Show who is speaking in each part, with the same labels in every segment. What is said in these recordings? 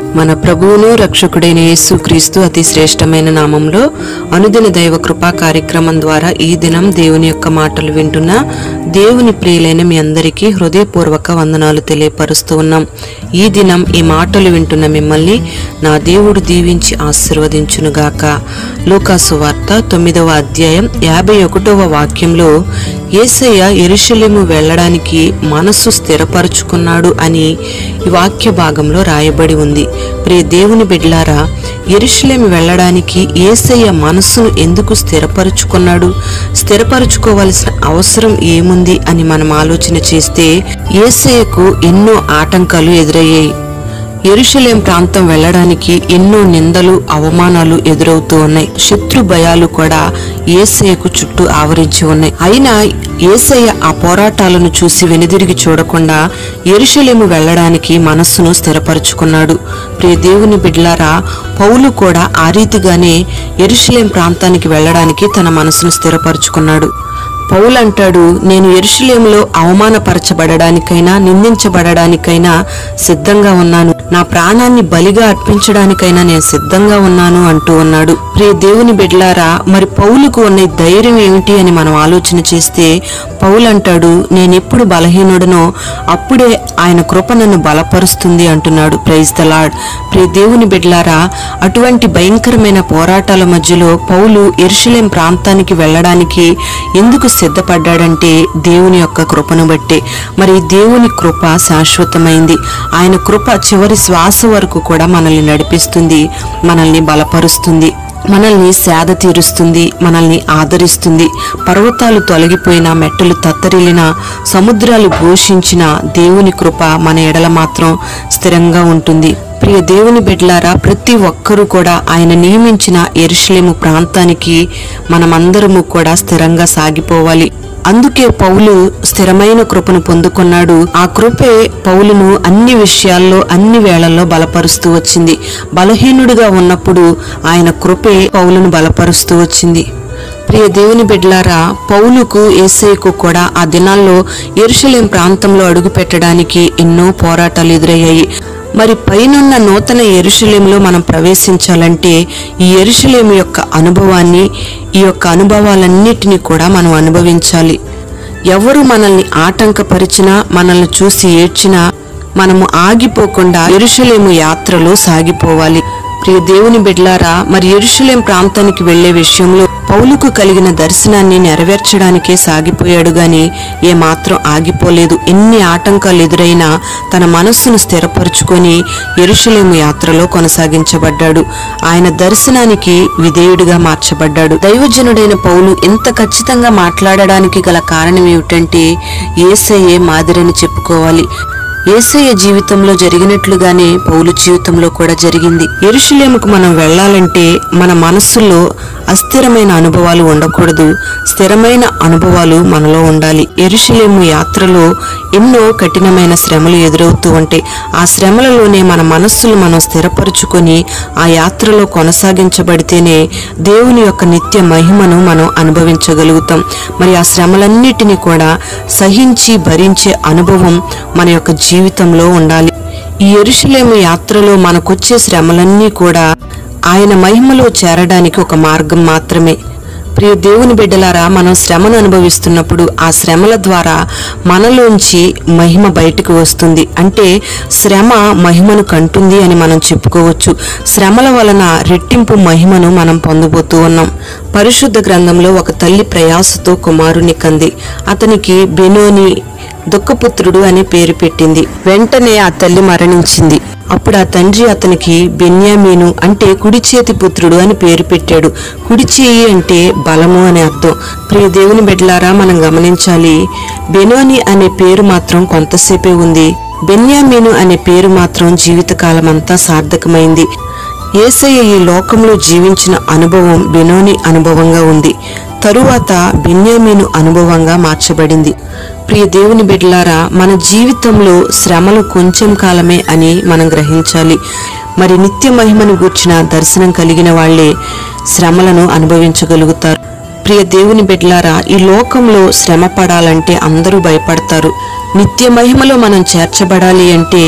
Speaker 1: మన ప్రభువును రక్షకుడైన యేసుక్రీస్తు అతి శ్రేష్టమైన నామంలో అనుదిన దైవ కృపా కార్యక్రమం ద్వారా ఈ దినం దేవుని యొక్క మాటలు వింటున్న దేవుని ప్రియులైన మీ అందరికీ హృదయపూర్వక వందనాలు తెలియపరుస్తూ ఉన్నాం ఈ దినం ఈ మాటలు వింటున్న మిమ్మల్ని నా దేవుడు దీవించి ఆశీర్వదించునుగాక లూకాసు వార్త తొమ్మిదవ అధ్యాయం యాభై ఒకటవ వాక్యంలో ఏసయ్య ఎరుషలేము వెళ్ళడానికి మనస్సు స్థిరపరుచుకున్నాడు అని ఈ వాక్య భాగంలో రాయబడి ఉంది ప్రియ దేవుని బిడ్లారా ఎరుషలేము వెళ్ళడానికి ఏసయ్య మనస్సును ఎందుకు స్థిరపరుచుకున్నాడు స్థిరపరుచుకోవలసిన అవసరం ఏముంది అని మనం ఆలోచన చేస్తే ఏసయ్యకు ఎన్నో ఆటంకాలు ఎదురయ్యాయి ఎరుషలేం ప్రాంతం వెళ్ళడానికి ఎన్నో నిందలు అవమానాలు ఎదురవుతూ ఉన్నాయి శత్రు భయాలు కూడా ఏసయ్యకు చుట్టూ ఆవరించి ఉన్నాయి అయినా ఏసయ్య ఆ పోరాటాలను చూసి వెనుదిరిగి చూడకుండా ఎరుషలేము వెళ్ళడానికి మనస్సును స్థిరపరుచుకున్నాడు ప్రియ దేవుని బిడ్లారా పౌలు కూడా ఆ రీతిగానే ఎరుషలేం ప్రాంతానికి వెళ్ళడానికి తన మనసును స్థిరపరుచుకున్నాడు పౌలు అంటాడు నేను ఎరుషలేములో అవమానపరచబడడానికైనా నిందించబడడానికైనా సిద్ధంగా ఉన్నాను నా ప్రాణాన్ని బలిగా అర్పించడానికైనా నేను సిద్ధంగా ఉన్నాను అంటూ ఉన్నాడు ప్రియ దేవుని బిడ్లారా మరి పౌలుకు ఉన్న ఈ ధైర్యం ఏమిటి అని మనం ఆలోచన చేస్తే పౌలు అంటాడు నేను ఎప్పుడు బలహీనుడనో అప్పుడే ఆయన కృప నన్ను బలపరుస్తుంది అంటున్నాడు ప్రైజ్ ద లార్డ్ ప్రియ దేవుని బిడ్లారా అటువంటి భయంకరమైన పోరాటాల మధ్యలో పౌలు ఎరుషలేం ప్రాంతానికి వెళ్ళడానికి ఎందుకు సిద్ధపడ్డాడంటే దేవుని యొక్క కృపను బట్టే మరి దేవుని కృప శాశ్వతమైంది ఆయన కృప చివరి శ్వాస వరకు కూడా మనల్ని నడిపిస్తుంది మనల్ని బలపరుస్తుంది మనల్ని సేద తీరుస్తుంది మనల్ని ఆదరిస్తుంది పర్వతాలు తొలగిపోయిన మెట్టలు తత్తరిల్లిన సముద్రాలు ఘోషించిన దేవుని కృప మన ఎడల మాత్రం స్థిరంగా ఉంటుంది ప్రియ దేవుని బిడ్లారా ప్రతి ఒక్కరూ కూడా ఆయన నియమించిన ఎరుషలేము ప్రాంతానికి మనమందరము కూడా స్థిరంగా సాగిపోవాలి అందుకే పౌలు స్థిరమైన కృపను పొందుకున్నాడు ఆ కృపే పౌలును అన్ని విషయాల్లో అన్ని వేళల్లో బలపరుస్తూ వచ్చింది బలహీనుడిగా ఉన్నప్పుడు ఆయన కృపే పౌలును బలపరుస్తూ వచ్చింది ప్రియ దేవుని బిడ్లారా పౌలుకు ఏసైకు కూడా ఆ దినాల్లో ఎరుషలేం ప్రాంతంలో అడుగు పెట్టడానికి ఎన్నో పోరాటాలు ఎదురయ్యాయి మరి పైనున్న నూతన ఎరుషలేంలో మనం ప్రవేశించాలంటే ఈ ఎరుషలేం యొక్క అనుభవాన్ని ఈ యొక్క అనుభవాలన్నిటినీ కూడా మనం అనుభవించాలి ఎవరు మనల్ని ఆటంకపరిచినా మనల్ని చూసి ఏడ్చినా మనము ఆగిపోకుండా ఎరుషలేము యాత్రలో సాగిపోవాలి ప్రియ దేవుని బిడ్లారా మరి ఎరుషలేం ప్రాంతానికి వెళ్లే విషయంలో పౌలుకు కలిగిన దర్శనాన్ని నెరవేర్చడానికే సాగిపోయాడు గాని ఏమాత్రం ఆగిపోలేదు ఎన్ని ఆటంకాలు ఎదురైనా తన మనస్సును స్థిరపరుచుకొని ఎరుషలేము యాత్రలో కొనసాగించబడ్డాడు ఆయన దర్శనానికి విధేయుడిగా మార్చబడ్డాడు దైవజనుడైన పౌలు ఎంత ఖచ్చితంగా మాట్లాడడానికి గల కారణం ఏమిటంటే ఏసయ్యే మాదిరని చెప్పుకోవాలి ఏసయ్య జీవితంలో జరిగినట్లుగానే పౌలు జీవితంలో కూడా జరిగింది ఎరుషులేముకు మనం వెళ్ళాలంటే మన మనస్సులో అస్థిరమైన అనుభవాలు ఉండకూడదు స్థిరమైన అనుభవాలు మనలో ఉండాలి ఎరుషులేము యాత్రలో ఎన్నో కఠినమైన శ్రమలు ఎదురవుతూ ఉంటాయి ఆ శ్రమలలోనే మన మనస్సులు మనం స్థిరపరుచుకొని ఆ యాత్రలో కొనసాగించబడితేనే దేవుని యొక్క నిత్య మహిమను మనం అనుభవించగలుగుతాం మరి ఆ శ్రమలన్నిటినీ కూడా సహించి భరించే అనుభవం మన యొక్క జీవితంలో ఉండాలి ఈ ఎరుషులేము యాత్రలో మనకొచ్చే శ్రమలన్నీ కూడా ఆయన మహిమలో చేరడానికి ఒక మార్గం మాత్రమే ప్రియ దేవుని బిడ్డలారా మనం శ్రమను అనుభవిస్తున్నప్పుడు ఆ శ్రమల ద్వారా మనలోంచి మహిమ బయటకు వస్తుంది అంటే శ్రమ మహిమను కంటుంది అని మనం చెప్పుకోవచ్చు శ్రమల వలన రెట్టింపు మహిమను మనం పొందబోతూ ఉన్నాం పరిశుద్ధ గ్రంథంలో ఒక తల్లి ప్రయాసతో కుమారుని కంది అతనికి బెనోని దుఃఖపుత్రుడు అని పేరు పెట్టింది వెంటనే ఆ తల్లి మరణించింది అప్పుడు ఆ తండ్రి అతనికి బెన్యామీను అంటే కుడి చేతి పుత్రుడు అని పేరు పెట్టాడు కుడి చేయి అంటే బలము అని అర్థం ప్రియ దేవుని బిడ్డలారా మనం గమనించాలి బెనోని అనే పేరు మాత్రం కొంతసేపే ఉంది బెన్యామీను అనే పేరు మాత్రం జీవితకాలం అంతా సార్థకమైంది ఏసయ్య ఈ లోకంలో జీవించిన అనుభవం బెనోని అనుభవంగా ఉంది తరువాత బెన్యామీను అనుభవంగా మార్చబడింది ప్రియ దేవుని బిడ్డలారా మన జీవితంలో శ్రమలు కొంచెం కాలమే అని మనం గ్రహించాలి మరి నిత్య మహిమను గూర్చిన దర్శనం కలిగిన వాళ్ళే శ్రమలను అనుభవించగలుగుతారు ప్రియ దేవుని బిడ్డలారా ఈ లోకంలో శ్రమ పడాలంటే అందరూ భయపడతారు నిత్య మహిమలో మనం చేర్చబడాలి అంటే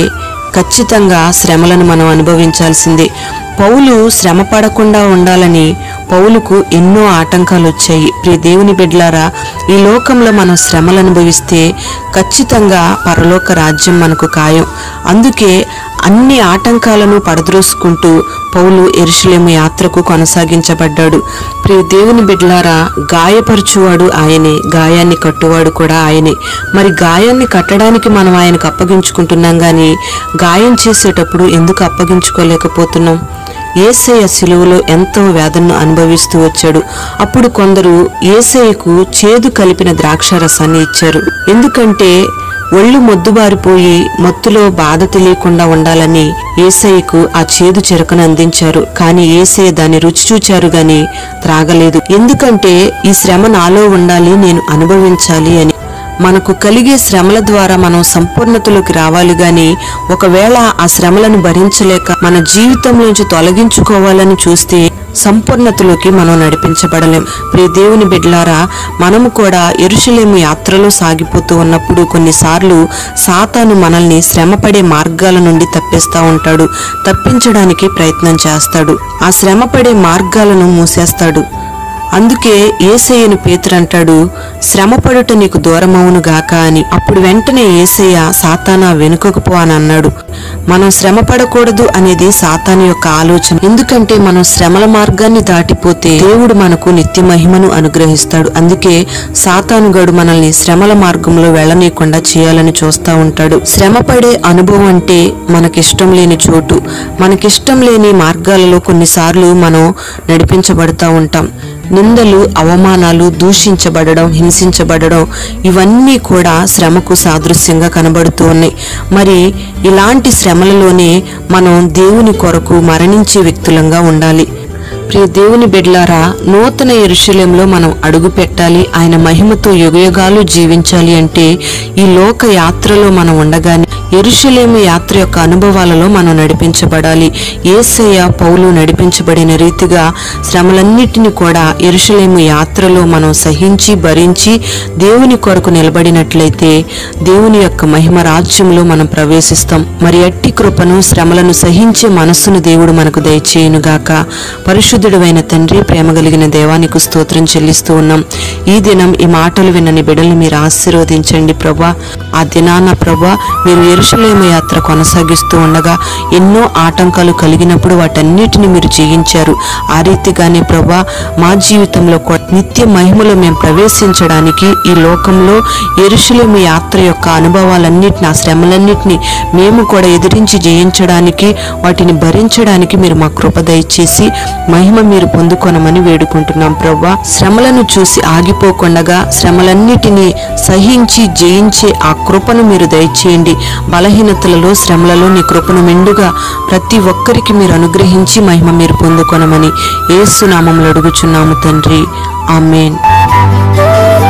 Speaker 1: ఖచ్చితంగా శ్రమలను మనం అనుభవించాల్సిందే పౌలు శ్రమ పడకుండా ఉండాలని పౌలుకు ఎన్నో ఆటంకాలు వచ్చాయి ప్రియ దేవుని బిడ్లారా ఈ లోకంలో మనం శ్రమలు అనుభవిస్తే ఖచ్చితంగా పరలోక రాజ్యం మనకు ఖాయం అందుకే అన్ని ఆటంకాలను పడద్రోసుకుంటూ పౌలు ఎరుషులేము యాత్రకు కొనసాగించబడ్డాడు ప్రియ దేవుని బిడ్లారా గాయపరచువాడు ఆయనే గాయాన్ని కట్టువాడు కూడా ఆయనే మరి గాయాన్ని కట్టడానికి మనం ఆయనకు అప్పగించుకుంటున్నాం కానీ గాయం చేసేటప్పుడు ఎందుకు అప్పగించుకోలేకపోతున్నాం ఏసయ్య శిలువలో ఎంతో వేదనను అనుభవిస్తూ వచ్చాడు అప్పుడు కొందరు ఏసయ్యకు చేదు కలిపిన ద్రాక్ష రసాన్ని ఇచ్చారు ఎందుకంటే ఒళ్ళు మొద్దుబారిపోయి మత్తులో బాధ తెలియకుండా ఉండాలని ఏసయ్యకు ఆ చేదు చెరుకను అందించారు కానీ ఏసయ్య దాన్ని రుచి చూచారు గాని త్రాగలేదు ఎందుకంటే ఈ శ్రమ నాలో ఉండాలి నేను అనుభవించాలి అని మనకు కలిగే శ్రమల ద్వారా మనం సంపూర్ణతలోకి రావాలి గాని ఒకవేళ ఆ శ్రమలను భరించలేక మన జీవితంలోంచి తొలగించుకోవాలని చూస్తే సంపూర్ణతలోకి మనం నడిపించబడలేం ప్రియ దేవుని బిడ్లారా మనము కూడా ఎరుషలేము యాత్రలో సాగిపోతూ ఉన్నప్పుడు కొన్నిసార్లు సాతాను మనల్ని శ్రమపడే మార్గాల నుండి తప్పిస్తా ఉంటాడు తప్పించడానికి ప్రయత్నం చేస్తాడు ఆ శ్రమపడే మార్గాలను మూసేస్తాడు అందుకే ఏసయ్యను పేతురు అంటాడు శ్రమపడుట నీకు దూరమవును గాక అని అప్పుడు వెంటనే ఏసయ్య సాతానా వెనుకకు పో అని అన్నాడు మనం శ్రమ పడకూడదు అనేది సాతాను యొక్క ఆలోచన ఎందుకంటే మనం శ్రమల మార్గాన్ని దాటిపోతే దేవుడు మనకు నిత్య మహిమను అనుగ్రహిస్తాడు అందుకే సాతానుగాడు మనల్ని శ్రమల మార్గంలో వెళ్ళనీయకుండా చేయాలని చూస్తా ఉంటాడు శ్రమ పడే అనుభవం అంటే మనకిష్టం లేని చోటు మనకిష్టం లేని మార్గాలలో కొన్నిసార్లు మనం నడిపించబడతా ఉంటాం నిందలు అవమానాలు దూషించబడడం హింసించబడడం ఇవన్నీ కూడా శ్రమకు సాదృశ్యంగా కనబడుతూ ఉన్నాయి మరి ఇలాంటి శ్రమలలోనే మనం దేవుని కొరకు మరణించే వ్యక్తులంగా ఉండాలి ప్రియ దేవుని బిడ్లారా నూతన ఎరుశల్యంలో మనం అడుగు పెట్టాలి ఆయన మహిమతో యుగయుగాలు జీవించాలి అంటే ఈ లోక యాత్రలో మనం ఉండగానే ఎరుషలేము యాత్ర యొక్క అనుభవాలలో మనం నడిపించబడాలి ఏసయ్య పౌలు నడిపించబడిన రీతిగా శ్రమలన్నిటిని కూడా ఎరుషలేము యాత్రలో మనం సహించి భరించి దేవుని కొరకు నిలబడినట్లయితే దేవుని యొక్క మహిమ రాజ్యంలో మనం ప్రవేశిస్తాం మరి అట్టి కృపను శ్రమలను సహించే మనస్సును దేవుడు మనకు దయచేయునుగాక పరిశుద్ధుడైన తండ్రి ప్రేమ కలిగిన దేవానికి స్తోత్రం చెల్లిస్తూ ఉన్నాం ఈ దినం ఈ మాటలు వినని బిడ్డల్ని మీరు ఆశీర్వదించండి ప్రభా ఆ దినాన ప్రభా మీరు ఎరుషలేమ యాత్ర కొనసాగిస్తూ ఉండగా ఎన్నో ఆటంకాలు కలిగినప్పుడు వాటన్నిటిని మీరు జయించారు ఆ రీతిగానే ప్రభా మా జీవితంలో కూడా నిత్య మహిమలో మేము ప్రవేశించడానికి ఈ లోకంలో ఎరుషలేము యాత్ర యొక్క అనుభవాలన్నిటిని ఆ శ్రమలన్నిటిని మేము కూడా ఎదిరించి జయించడానికి వాటిని భరించడానికి మీరు మా కృప దయచేసి మహిమ మీరు పొందుకొనమని వేడుకుంటున్నాం ప్రభా శ్రమలను చూసి ఆగిపోకుండగా శ్రమలన్నిటినీ సహించి జయించే ఆ కృపను మీరు దయచేయండి బలహీనతలలో శ్రమలలో నీ కృపను మెండుగా ప్రతి ఒక్కరికి మీరు అనుగ్రహించి మహిమ మీరు పొందుకొనమని ఏసునామంలో అడుగుచున్నాము తండ్రి ఆమెన్